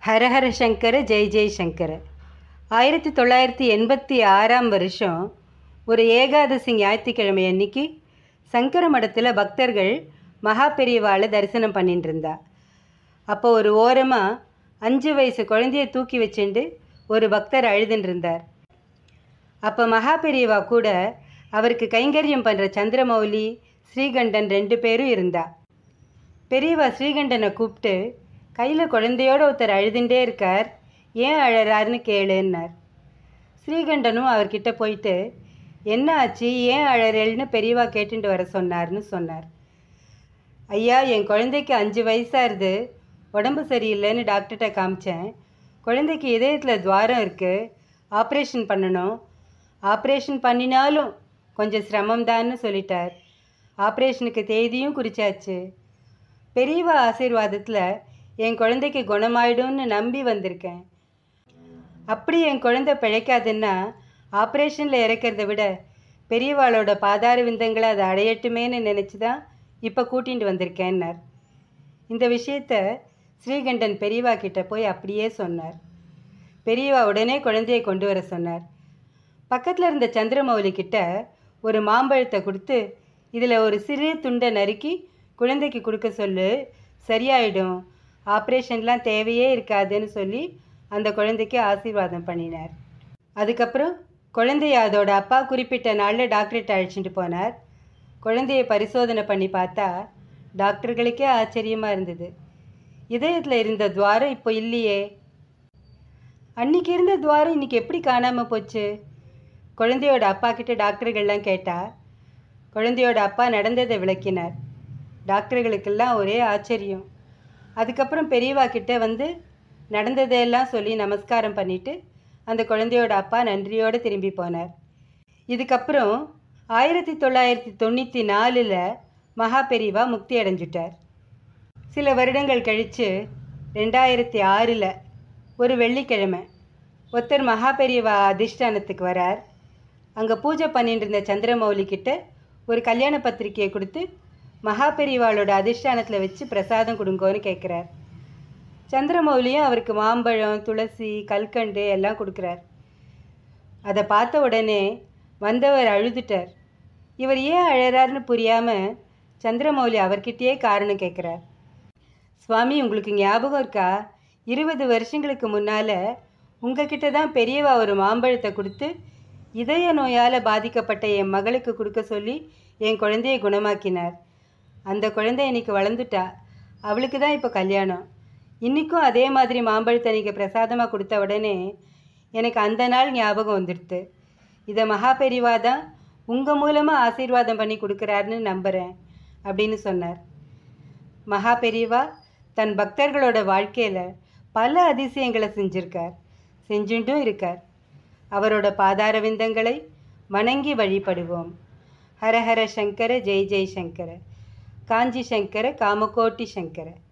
ஹரஹர சங்கர ஜெய் ஜெய் சங்கர ஆயிரத்தி தொள்ளாயிரத்தி எண்பத்தி ஆறாம் வருஷம் ஒரு ஏகாதசி ஞாயிற்றுக்கிழமை அன்னைக்கு சங்கர மடத்தில் பக்தர்கள் மகா பெரியவாளை தரிசனம் பண்ணிட்டு இருந்தா அப்போ ஒரு ஓரமாக அஞ்சு வயசு குழந்தைய தூக்கி வச்சுண்டு ஒரு பக்தர் அழுதுன்னு இருந்தார் அப்போ மகா பெரியவா கூட அவருக்கு கைங்கரியம் பண்ணுற சந்திரமௌலி ஸ்ரீகண்டன் ரெண்டு பேரும் இருந்தா பெரியவா ஸ்ரீகண்டனை கூப்பிட்டு கையில் குழந்தையோட ஒருத்தர் அழுதுண்டே இருக்கார் ஏன் அழறாருன்னு கேளுன்னார் ஸ்ரீகண்டனும் அவர்கிட்ட போயிட்டு என்ன ஆச்சு ஏன் அழறேல்னு பெரியவா கேட்டுட்டு வர சொன்னார்னு சொன்னார் ஐயா என் குழந்தைக்கு அஞ்சு வயசாகுது உடம்பு சரியில்லைன்னு டாக்டர்கிட்ட காமிச்சேன் குழந்தைக்கு இதயத்தில் துவாரம் இருக்குது ஆப்ரேஷன் பண்ணணும் ஆப்ரேஷன் பண்ணினாலும் கொஞ்சம் சிரமம்தான்னு சொல்லிட்டார் ஆப்ரேஷனுக்கு தேதியும் குறிச்சாச்சு பெரியவா ஆசீர்வாதத்தில் என் குழந்தைக்கு குணமாயிடும்னு நம்பி வந்திருக்கேன் அப்படி என் குழந்தை பிழைக்காதுன்னா ஆப்ரேஷனில் இறக்கிறத விட பெரியவாளோட பாதார விந்தங்களை அதை அடையட்டுமேன்னு நினச்சி தான் இப்போ கூட்டிகிட்டு வந்திருக்கேன்னார் இந்த விஷயத்த ஸ்ரீகண்டன் பெரியவா கிட்ட போய் அப்படியே சொன்னார் பெரியவா உடனே குழந்தையை கொண்டு வர சொன்னார் பக்கத்தில் இருந்த சந்திரமௌலி கிட்ட ஒரு மாம்பழத்தை கொடுத்து இதில் ஒரு சிறு துண்டை நறுக்கி குழந்தைக்கு கொடுக்க சொல்லு சரியாயிடும் ஆப்ரேஷன்லாம் தேவையே இருக்காதுன்னு சொல்லி அந்த குழந்தைக்கு ஆசீர்வாதம் பண்ணினார் அதுக்கப்புறம் குழந்தைய அதோட அப்பா குறிப்பிட்ட நாளில் டாக்டர்கிட்ட அழைச்சிட்டு போனார் குழந்தைய பரிசோதனை பண்ணி பார்த்தா டாக்டர்களுக்கே ஆச்சரியமாக இருந்தது இதயத்தில் இருந்த துவாரம் இப்போ இல்லையே அன்னைக்கு இருந்த துவாரம் இன்னைக்கு எப்படி காணாமல் போச்சு குழந்தையோட அப்பா கிட்ட டாக்டர்கள்லாம் கேட்டா குழந்தையோட அப்பா நடந்ததை விளக்கினார் டாக்டர்களுக்கெல்லாம் ஒரே ஆச்சரியம் அதுக்கப்புறம் பெரியவா கிட்ட வந்து நடந்ததையெல்லாம் சொல்லி நமஸ்காரம் பண்ணிட்டு அந்த குழந்தையோட அப்பா நன்றியோடு திரும்பி போனார் இதுக்கப்புறம் ஆயிரத்தி தொள்ளாயிரத்தி தொண்ணூற்றி நாலில் மகா பெரியவா முக்தி அடைஞ்சிட்டார் சில வருடங்கள் கழித்து ரெண்டாயிரத்தி ஆறில் ஒரு வெள்ளிக்கிழமை ஒருத்தர் மகா பெரியவா அதிஷ்டானத்துக்கு வரார் அங்கே பூஜை பண்ணிட்டு இருந்த சந்திரமௌலி கிட்ட ஒரு கல்யாண பத்திரிக்கையை கொடுத்து மகா பெரியவாளோட அதிஷ்டானத்தில் வச்சு பிரசாதம் கொடுங்கோன்னு கேட்குறார் சந்திரமௌலியும் அவருக்கு மாம்பழம் துளசி கல்கண்டு எல்லாம் கொடுக்குறார் அதை பார்த்த உடனே வந்தவர் அழுதுட்டார் இவர் ஏன் அழறாருன்னு புரியாமல் சந்திரமௌலி அவர்கிட்டயே காரணம் கேட்குறார் சுவாமி உங்களுக்கு ஞாபகம் இருக்கா இருபது வருஷங்களுக்கு முன்னால் உங்ககிட்ட தான் பெரியவா ஒரு மாம்பழத்தை கொடுத்து இதய நோயால் பாதிக்கப்பட்ட என் மகளுக்கு கொடுக்க சொல்லி என் குழந்தையை குணமாக்கினார் அந்த குழந்தை இன்னைக்கு வளர்ந்துட்டா அவளுக்கு தான் இப்போ கல்யாணம் இன்றைக்கும் அதே மாதிரி மாம்பழத்தை நீங்கள் பிரசாதமாக கொடுத்த உடனே எனக்கு அந்த நாள் ஞாபகம் வந்துடுது இதை மகா பெரிவா தான் உங்கள் மூலமாக ஆசீர்வாதம் பண்ணி கொடுக்குறாருன்னு நம்புகிறேன் அப்படின்னு சொன்னார் மகா பெரிவா தன் பக்தர்களோட வாழ்க்கையில் பல அதிசயங்களை செஞ்சிருக்கார் செஞ்சுட்டும் இருக்கார் அவரோட பாதார விந்தங்களை வணங்கி வழிபடுவோம் ஹரஹர சங்கர ஜெய் ஜெய் சங்கர காஞ்சி சங்கர காமகோட்டி சங்கர